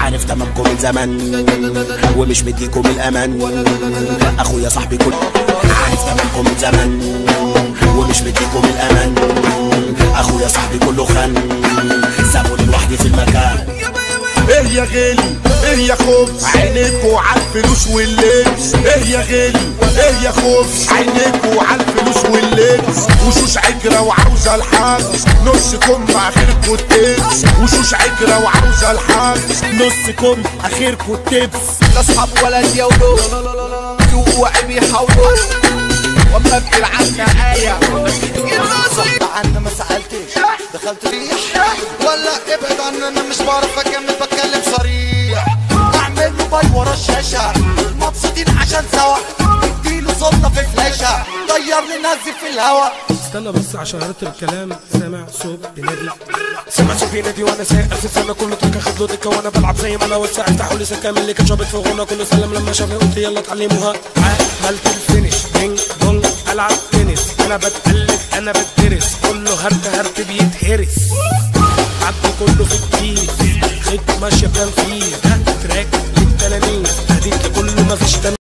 عارف تمامكم من زمان ومش مديكم الامان اخويا صاحبي كل عارف تمامكم من زمان ومش مديكم الامان اخويا صاحبي كله خان سابوني لوحدي في المكان ايه يا غالي ايه يا خبز عينيكوا على الفلوس واللبس ايه يا غالي ايه يا خبز عينيكوا على الفلوس واللبس وشوش عجرة وعاوزة الحبس نص كم اخركوا التبس وشوش عجرة وعاوزة الحبس نص كم اخركوا التبس لا اصحاب ولا ديولو سوق وعيب يحاولوا واما ابكي عنا آية صحت عنا ما سألتش دخلت ريح ولا ابعد عني انا مش بعرف اكمل بتكلم صريح اعمل له باي ورا الشاشة مبسوطين عشان سوا اديله صوتنا في فلاشة طيرني نزل في الهوا استنى بس عشان ارتب الكلام سامع صوت بنادي سمع صوت بينادي وانا سايق الف سنه كله ترك اخد له دكه وانا بلعب زي ما انا وسع افتحوا لي سكه من اللي كان شابط في غنى كله سلم لما شافني قلت يلا اتعلموها عملت الفينش بينج بونج العب تنس انا بتقلد انا بدرس كله هرت هرت بيتهرس عبد كله في الكيس خد ماشيه بتنفيذ تراك للتلاميذ هديك كله مفيش تنفيذ